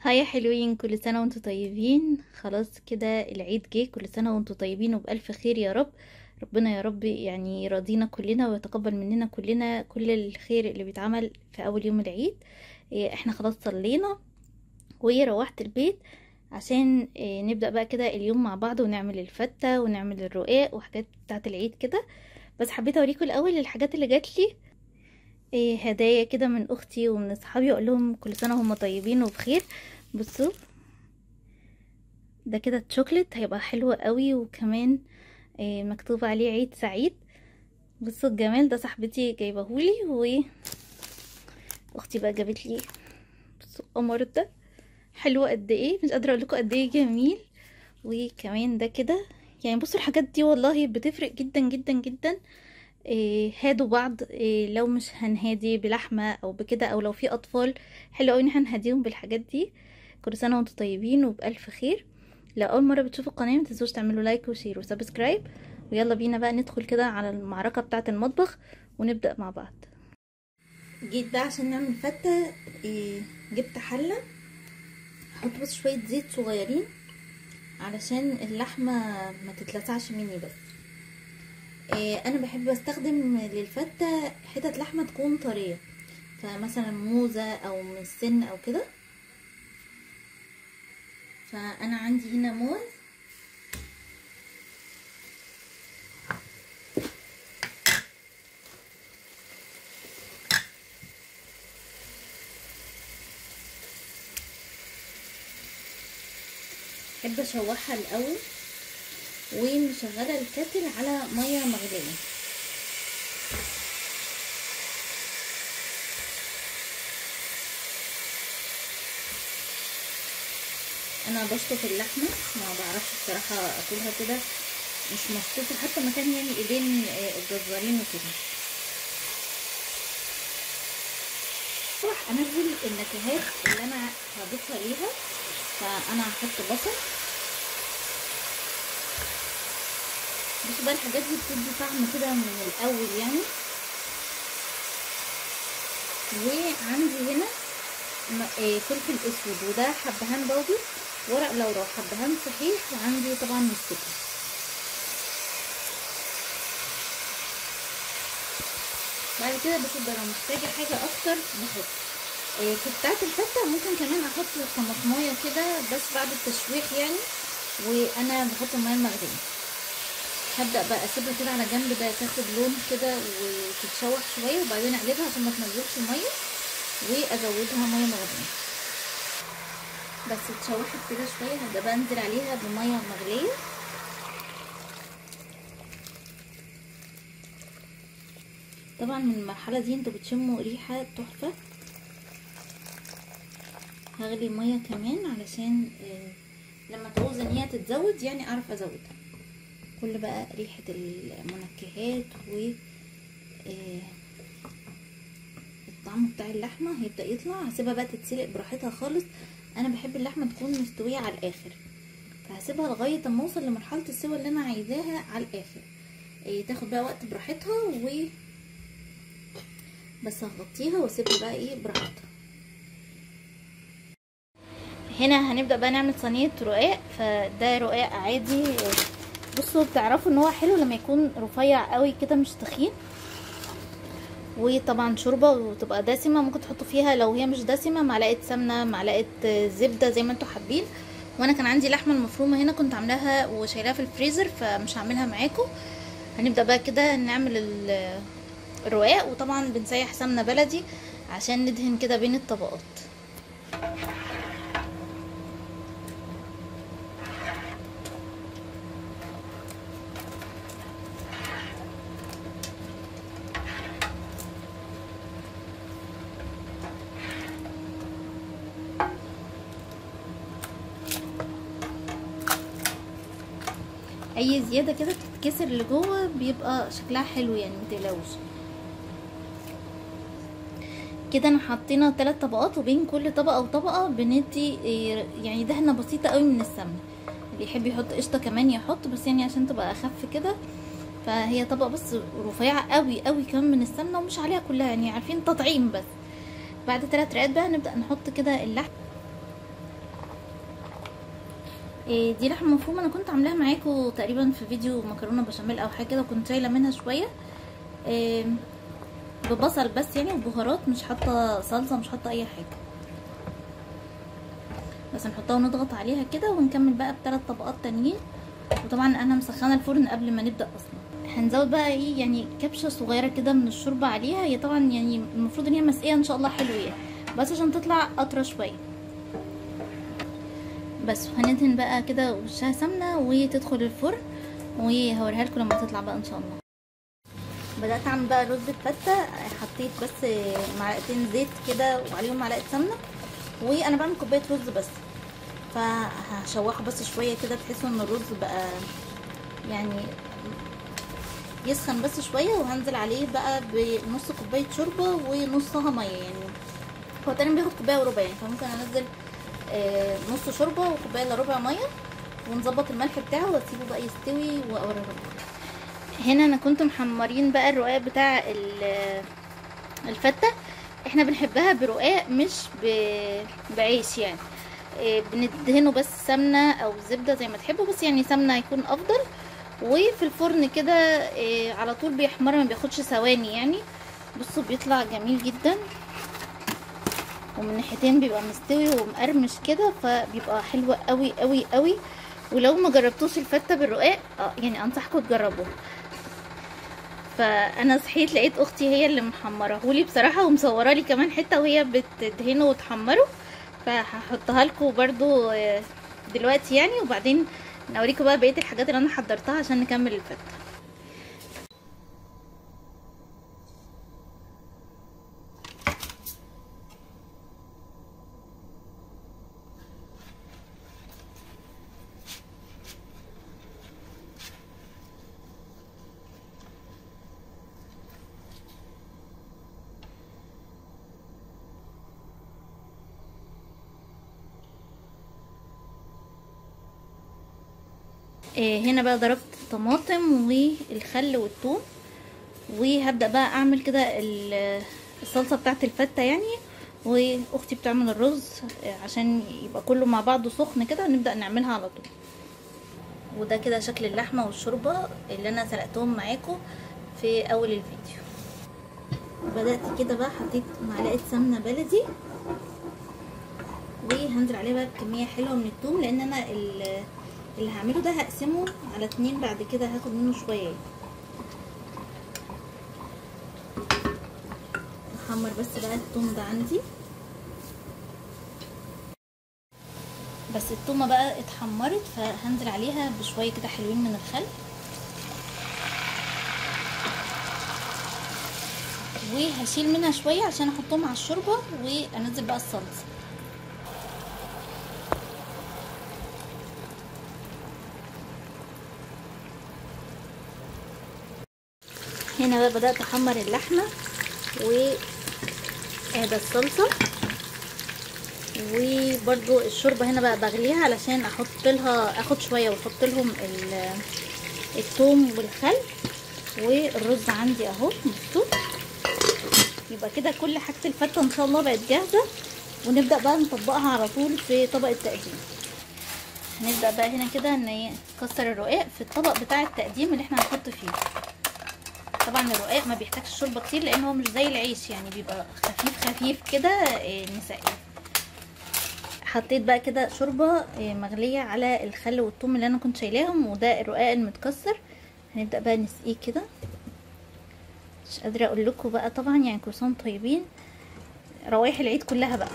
هاي يا حلوين كل سنة وانتم طيبين خلاص كده العيد جه كل سنة وانتم طيبين وبألف خير يا رب ربنا يا رب يعني يرضينا كلنا ويتقبل مننا كلنا كل الخير اللي بيتعمل في أول يوم العيد إيه، احنا خلاص صلينا وروحت البيت عشان إيه، نبدأ بقى كده اليوم مع بعض ونعمل الفتة ونعمل الرقاق وحاجات بتاعة العيد كده بس حبيت اوريكم الاول الحاجات اللي جات لي إيه هدايا كده من اختي ومن اصحابي اقول لهم كل سنه هم طيبين وبخير بصوا ده كده الشوكليت هيبقى حلو قوي وكمان إيه مكتوب عليه عيد سعيد بصوا الجمال ده صاحبتي جايبهولي و اختي بقى جابت لي بصوا القمر ده حلو قد ايه مش قادره اقول لكم قد ايه جميل وكمان ده كده يعني بصوا الحاجات دي والله بتفرق جدا جدا جدا إيه هادوا بعض إيه لو مش هنهادي بلحمة او بكده او لو في اطفال حلو قوي ان احنا نهديهم بالحاجات دي كل سنة وانتم طيبين وبألف خير لو اول مرة بتشوفوا القناة متنسوش تعملوا لايك وشير وسبسكرايب ويلا بينا بقى ندخل كده على المعركة بتاعة المطبخ ونبدأ مع بعض جيت بقى عشان نعمل فتة إيه جبت حلة احط بس شوية زيت صغيرين علشان اللحمة ما تتلسعش مني بس إيه انا بحب استخدم للفتة حتت لحمة تكون طرية فمثلا موزة او من السن او كده فانا عندي هنا موز بحب اشوحها الاول ومشغله الكاتل على ميه مغليه انا بشطف اللحمه ما بعرفش الصراحه اكلها كده مش مشطوفه حتى مكان يعني ايدين الجزارين وكده راح انزل النكهات اللي انا هضيفها ليها فانا هحط بصل بصوا بقى الحاجات دي بتدي طعم كده من الاول يعني وعندي هنا فلفل اسود وده حبهان باودر ورق لورا وحبهان صحيح وعندي طبعا مستكه بعد كده بشوف لو محتاجه حاجه اكتر بحط في بتاعه الفته ممكن كمان احط طماطمايه كده بس بعد التشويح يعني وانا بحط الميه المغليه هبدا بقى اسيبها كده على جنب ده تاخد لون كده وتتشوح شويه وبعدين اقلبها عشان ما تنزلش الميه وازودها ميه مغليه بس اتشوحت كده شويه هبدا بقى انزل عليها بميه مغليه طبعا من المرحله دي انتوا بتشموا ريحه تحفه هغلي ميه كمان علشان لما تعوز ان هي تتزود يعني اعرف ازودها كل بقى ريحة المنكهات و الطعم بتاع اللحمة هيبدأ يطلع هسيبها بقى تتسلق براحتها خالص انا بحب اللحمة تكون مستوية على الاخر فهسيبها لغاية اما اوصل لمرحلة السوا اللي انا عايزاها على الاخر تاخد بقى وقت براحتها و بس هغطيها واسيبها بقى ايه براحتها هنا هنبدأ بقى نعمل صينية رقاق فده رقاق عادي بصوا بتعرفوا ان هو حلو لما يكون رفيع قوي كده مش تخين وطبعا شوربه وتبقى دسمه ممكن تحطوا فيها لو هي مش دسمه معلقه سمنه معلقه زبده زي ما انتوا حابين وانا كان عندي لحمه المفرومه هنا كنت عاملاها وشايلاها في الفريزر فمش هعملها معاكم هنبدا بقى كده نعمل الرقاق وطبعا بنسيح سمنه بلدي عشان ندهن كده بين الطبقات اي زياده كده بتتكسر لجوه بيبقى شكلها حلو يعني متقلقوش كده انا حطينا ثلاث طبقات وبين كل طبقه وطبقه بندي يعني دهنه بسيطه قوي من السمنه اللي يحب يحط قشطه كمان يحط بس يعني عشان تبقى اخف كده فهي طبقه بس رفيعه قوي قوي كمان من السمنه ومش عليها كلها يعني عارفين تطعيم بس بعد ثلاث رقات بقى نبدا نحط كده اللحم إيه دي لحمه مفرومه انا كنت عاملاها معاكم تقريبا في فيديو مكرونه بشاميل او حاجه كده وكنت شايله منها شويه إيه ببصل بس يعني وبهارات مش حاطه صلصه مش حاطه اي حاجه بس نحطها ونضغط عليها كده ونكمل بقى بثلاث طبقات تانيين وطبعا انا مسخنه الفرن قبل ما نبدا اصلا هنزود بقى ايه يعني كبشه صغيره كده من الشوربه عليها هي طبعا يعني المفروض ان هي مسقيه ان شاء الله حلو يعني بس عشان تطلع قطره شويه بس وهندهن بقى كده وشها سمنه وتدخل الفرن وهوريها لكم لما تطلع بقى ان شاء الله بدات اعمل بقى رز بفته حطيت بس معلقتين زيت كده وعليهم معلقه سمنه وانا بعمل كوبايه رز بس فهشوحه بس شويه كده بحيث ان الرز بقى يعني يسخن بس شويه وهنزل عليه بقى بنص كوبايه شوربه ونصها ميه يعني هو تقريبا بياخد كوبايه وربع يعني فممكن انزل آه نص شوربه وكوبايه الا ربع ميه ونظبط الملح بتاعه واسيبه بقى يستوي واوريه لكم هنا انا كنت محمرين بقى الرقاق بتاع الفته احنا بنحبها برقاق مش بعيش يعني إيه بندهنه بس سمنه او زبده زي ما تحبوا بس يعني سمنه هيكون افضل وفي الفرن كده إيه على طول بيحمر ما بياخدش ثواني يعني بصوا بيطلع جميل جدا ومن ناحيتين بيبقى مستوي ومقرمش كده فبيبقى حلو قوي قوي قوي ولو ما جربتوش الفته بالرقاق اه يعني انصحكم تجربوه فانا صحيت لقيت اختي هي اللي محمرهولي بصراحه ومصوره لي كمان حته وهي بتدهنه وتحمره فهحطها لكم برضو دلوقتي يعني وبعدين نوريكم بقى بقيه الحاجات اللي انا حضرتها عشان نكمل الفته هنا بقى ضربت الطماطم والخل والثوم وهبدا بقى اعمل كده الصلصه بتاعت الفته يعني واختي بتعمل الرز عشان يبقى كله مع بعضه سخن كده نبدا نعملها على طول وده كده شكل اللحمه والشوربه اللي انا سلقتهم معاكم في اول الفيديو بدات كده بقى حطيت معلقه سمنه بلدي وهنزل عليها بقى بكميه حلوه من الثوم لان انا اللي هعمله ده هقسمه على اتنين بعد كده هاخد منه شويه احمر بس بقى الثوم ده عندي بس التومه بقى اتحمرت فهنزل عليها بشويه كده حلوين من الخل وهشيل منها شويه عشان احطهم على الشوربه وانزل بقى الصلصه هنا بقى بدأت احمر اللحمة وهذا الصلصة وبرضو الشوربة هنا بقى بغليها علشان احط لها اخد شوية واحط لهم الثوم والخل والرز عندي اهو بصوا يبقى كده كل حاجة الفتة ان شاء الله بقت جاهزة ونبدأ بقى نطبقها على طول في طبق التقديم هنبدأ بقى هنا كده نكسر الرقاق في الطبق بتاع التقديم اللي احنا هنحط فيه طبعا الرقاق ما بيحتاجش شوربه كتير لان هو مش زي العيش يعني بيبقى خفيف خفيف كده نسقيه حطيت بقى كده شوربه مغليه على الخل والثوم اللي انا كنت شايلاهم وده الرقاق المتكسر هنبدا بقى نسقيه كده مش قادره اقول لكم بقى طبعا يعني كل سنه طيبين روايح العيد كلها بقى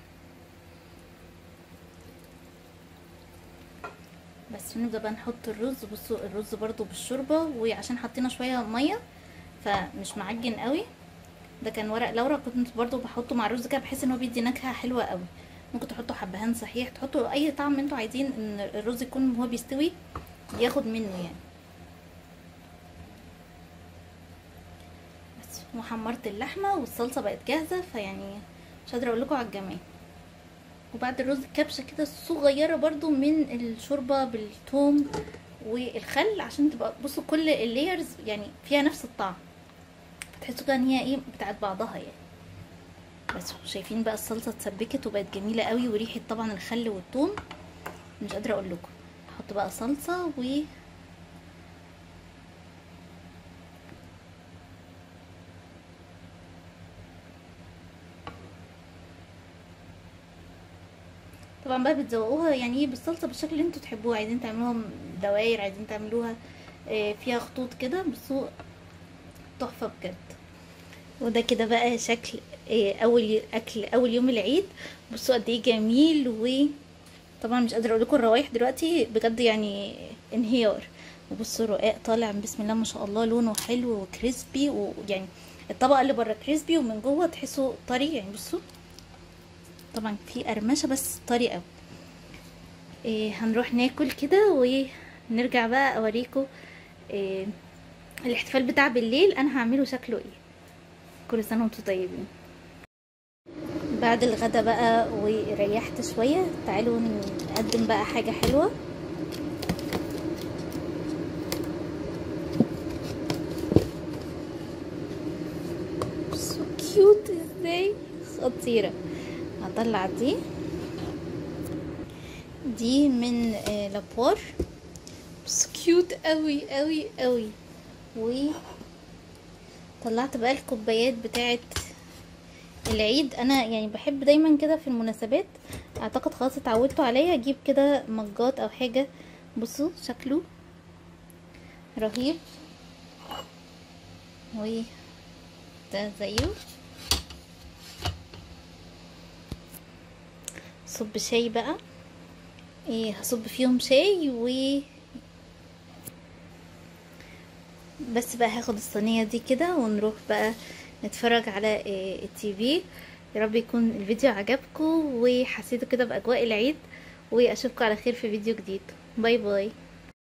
بس نبدا بقى نحط الرز بصوا الرز برضو بالشوربه وعشان حطينا شويه ميه فمش معجن قوي ده كان ورق لورا كنت برضو بحطه مع الرز كده بحيث ان هو بيدي نكهه حلوه قوي ممكن تحطوا حبهان صحيح تحطوا اي طعم انتوا عايزين ان الرز يكون وهو بيستوي ياخد منه يعني بس وحمرت اللحمه والصلصه بقت جاهزه فيعني مش قادره اقول لكم على الجمال وبعد الرز كبشه كده صغيره برضو من الشوربه بالثوم والخل عشان تبقى بصوا كل الليرز يعني فيها نفس الطعم تحسوا كده ان هي ايه بتاعت بعضها يعني بس شايفين بقى الصلصه اتسبكت وبقت جميله قوي وريحه طبعا الخل والثوم مش قادره اقول لكم هحط بقى صلصة و طبعا بقى بتزوقوها يعني ايه بالصلصه بالشكل اللي انتوا تحبوه عايزين تعملوها دواير عايزين تعملوها آه، فيها خطوط كده بصوا تحفه بجد وده كده بقى شكل آه، اول اكل اول يوم العيد بصوا قد ايه جميل وطبعا مش قادره اقول لكم الروايح دلوقتي بجد يعني انهيار وبصوا رقاق طالع بسم الله ما شاء الله لونه حلو وكريسبي ويعني الطبقه اللي بره كريسبي ومن جوه تحسوا طري يعني بصوا طبعا في قرمشه بس طري قوي إيه هنروح ناكل كده ونرجع بقى اوريكم إيه الاحتفال بتاع بالليل انا هعمله شكله ايه كل سنه وانتم طيبين بعد الغدا بقى وريحت شويه تعالوا نقدم بقى حاجه حلوه سو كيوت ازاي خطيره هطلع دي دي من آه لابور بس كيوت قوي قوي قوي و طلعت بقى الكوبايات بتاعت العيد انا يعني بحب دايما كده في المناسبات اعتقد خلاص اتعودتوا عليا اجيب كده مجات او حاجه بصوا شكله رهيب و ده زيه صب شاي بقى ايه هصب فيهم شاي و بس بقى هاخد الصينيه دي كده ونروح بقى نتفرج على إيه التي في يا رب يكون الفيديو عجبكم وحسيتوا كده باجواء العيد واشوفكم على خير في فيديو جديد باي باي